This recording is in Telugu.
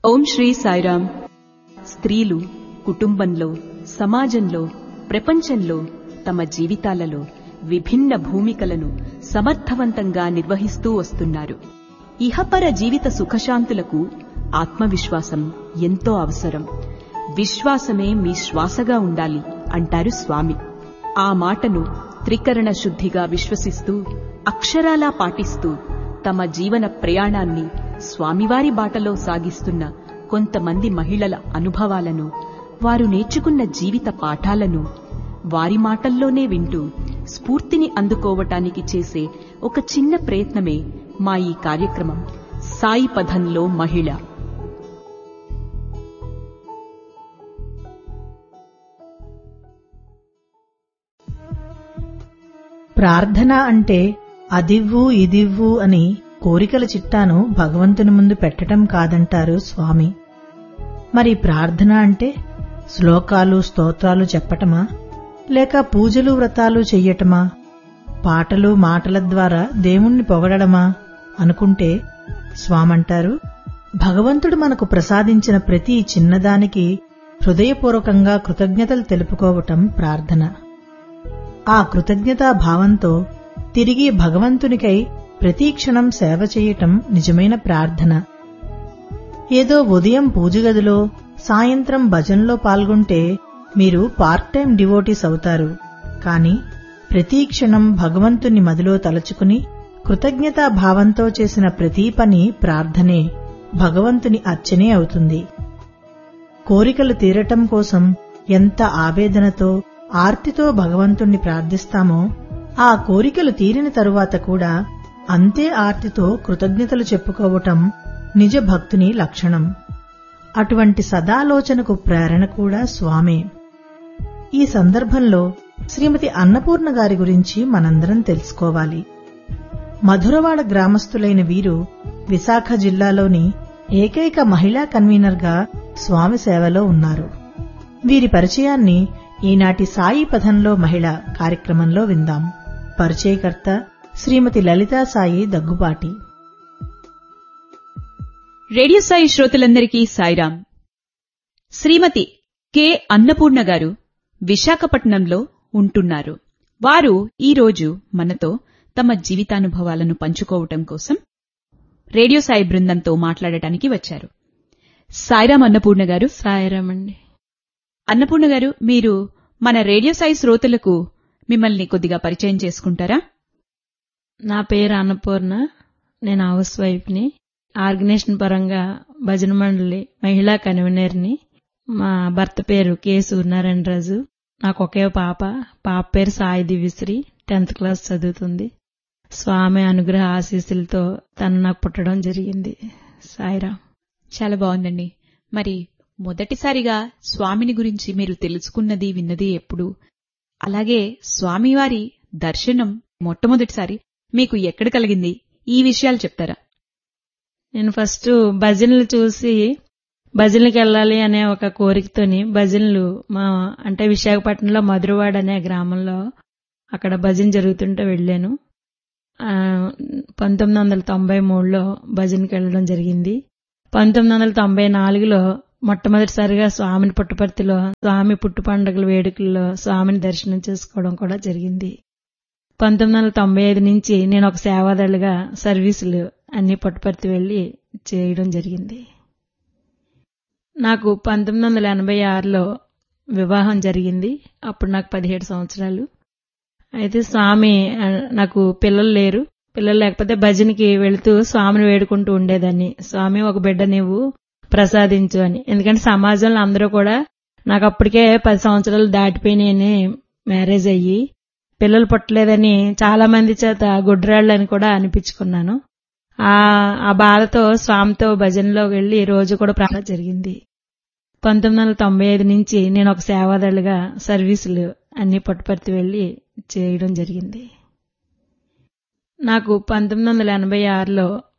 ఓం శ్రీ సాయిరామ్ స్త్రీలు కుటుంబంలో సమాజంలో ప్రపంచంలో తమ జీవితాలలో విభిన్న భూమికలను సమర్థవంతంగా నిర్వహిస్తూ వస్తున్నారు ఇహపర జీవిత సుఖశాంతులకు ఆత్మవిశ్వాసం ఎంతో అవసరం విశ్వాసమే మీ శ్వాసగా ఉండాలి అంటారు స్వామి ఆ మాటను త్రికరణ శుద్ధిగా విశ్వసిస్తూ అక్షరాలా పాటిస్తూ తమ జీవన ప్రయాణాన్ని స్వామివారి బాటలో సాగిస్తున్న కొంతమంది మహిళల అనుభవాలను వారు నేర్చుకున్న జీవిత పాఠాలను వారి మాటల్లోనే వింటూ స్ఫూర్తిని అందుకోవటానికి చేసే ఒక చిన్న ప్రయత్నమే మా ఈ కార్యక్రమం సాయి పథంలో మహిళ ప్రార్థన అంటే అదివ్వు ఇదివ్వు అని కోరికల చిట్టాను భగవంతుని ముందు పెట్టటం కాదంటారు స్వామి మరి ప్రార్థన అంటే శ్లోకాలు స్తోత్రాలు చెప్పటమా లేక పూజలు వ్రతాలు చెయ్యటమా పాటలు మాటల ద్వారా దేవుణ్ణి పొగడమా అనుకుంటే స్వామంటారు భగవంతుడు మనకు ప్రసాదించిన ప్రతి చిన్నదానికి హృదయపూర్వకంగా కృతజ్ఞతలు తెలుపుకోవటం ప్రార్థన ఆ కృతజ్ఞతా భావంతో తిరిగి భగవంతునికై ప్రతీక్షణం సేవ చేయటం నిజమైన ప్రార్థన ఏదో ఉదయం పూజగదిలో సాయంత్రం భజన్లో పాల్గొంటే మీరు పార్ట్ టైం డివోటీస్ అవుతారు కాని ప్రతీక్షణం భగవంతుని మదిలో తలుచుకుని కృతజ్ఞతా భావంతో చేసిన ప్రతి పని ప్రార్థనే భగవంతుని అర్చనే అవుతుంది కోరికలు తీరటం కోసం ఎంత ఆవేదనతో ఆర్తితో భగవంతుణ్ణి ప్రార్థిస్తామో ఆ కోరికలు తీరిన తరువాత కూడా అంతే ఆర్తితో కృతజ్ఞతలు చెప్పుకోవటం నిజ భక్తుని లక్షణం అటువంటి సదాలోచనకు ప్రేరణ కూడా స్వామే ఈ సందర్భంలో శ్రీమతి అన్నపూర్ణ గారి గురించి మనందరం తెలుసుకోవాలి మధురవాడ గ్రామస్తులైన వీరు విశాఖ జిల్లాలోని ఏకైక మహిళా కన్వీనర్గా స్వామి సేవలో ఉన్నారు వీరి పరిచయాన్ని ఈనాటి సాయి పథంలో మహిళ కార్యక్రమంలో విందాం పరిచయకర్త శ్రీమతి లలితా సాయి దగ్గుపాటి రేడియో సాయి శ్రోతలందరికీ సాయిరాం శ్రీమతి కె అన్నపూర్ణ గారు విశాఖపట్నంలో ఉంటున్నారు వారు ఈరోజు మనతో తమ జీవితానుభవాలను పంచుకోవటం కోసం రేడియో సాయి బృందంతో మాట్లాడటానికి వచ్చారు సాయిరాం అన్నపూర్ణ గారు సాయిరామండి అన్నపూర్ణ గారు మీరు మన రేడియో సాయి శ్రోతలకు మిమ్మల్ని కొద్దిగా పరిచయం చేసుకుంటారా నా పేరు అన్నపూర్ణ నేను హౌస్ వైఫ్ని ఆర్గనైజేషన్ పరంగా భజన మండలి మహిళా కన్వీనర్ని మా భర్త పేరు కె సూర్యనారాయణ రాజు నాకు ఒకే పాప పాప పేరు సాయి దివ్యశ్రీ టెన్త్ క్లాస్ చదువుతుంది స్వామి అనుగ్రహ ఆశీస్సులతో తను నాకు పుట్టడం జరిగింది సాయిరాం చాలా బాగుందండి మరి మొదటిసారిగా స్వామిని గురించి మీరు తెలుసుకున్నది విన్నది ఎప్పుడు అలాగే స్వామివారి దర్శనం మొట్టమొదటిసారి మీకు ఎక్కడ కలిగింది ఈ విషయాలు చెప్తారా నేను ఫస్ట్ భజనలు చూసి భజనలకు వెళ్ళాలి అనే ఒక కోరికతోని భజనలు మా అంటే విశాఖపట్నంలో మధురవాడ అనే గ్రామంలో అక్కడ భజన జరుగుతుంటే వెళ్ళాను పంతొమ్మిది వందల తొంభై మూడులో భజనకి వెళ్ళడం జరిగింది పంతొమ్మిది వందల తొంభై నాలుగులో మొట్టమొదటిసారిగా స్వామిని పుట్టపర్తిలో స్వామి పుట్టు పండుగల వేడుకల్లో స్వామిని దర్శనం చేసుకోవడం కూడా జరిగింది పంతొమ్మిది వందల తొంభై ఐదు నుంచి నేను ఒక సేవాదళిగా సర్వీసులు అన్ని పుట్టపర్తి వెళ్లి చేయడం జరిగింది నాకు పంతొమ్మిది వందల ఎనభై ఆరులో వివాహం జరిగింది అప్పుడు నాకు పదిహేడు సంవత్సరాలు అయితే స్వామి నాకు పిల్లలు లేరు పిల్లలు లేకపోతే భజనకి వెళుతూ స్వామిని వేడుకుంటూ ఉండేదాన్ని స్వామి ఒక బిడ్డ నీవు ప్రసాదించు అని ఎందుకంటే సమాజంలో అందరూ కూడా నాకు అప్పటికే పది సంవత్సరాలు దాటిపోయినాయని మ్యారేజ్ అయ్యి పిల్లలు పుట్టలేదని చాలా మంది చేత గుడ్రాళ్ళని కూడా అనిపించుకున్నాను ఆ ఆ బాధతో స్వామితో భజనలో వెళ్లి రోజు కూడా ప్రార్థన జరిగింది పంతొమ్మిది వందల తొంభై ఐదు నుంచి నేను ఒక సేవాదళిగా సర్వీసులు అన్ని పుట్టపర్తి వెళ్లి చేయడం జరిగింది నాకు పంతొమ్మిది వందల ఎనభై ఆరులో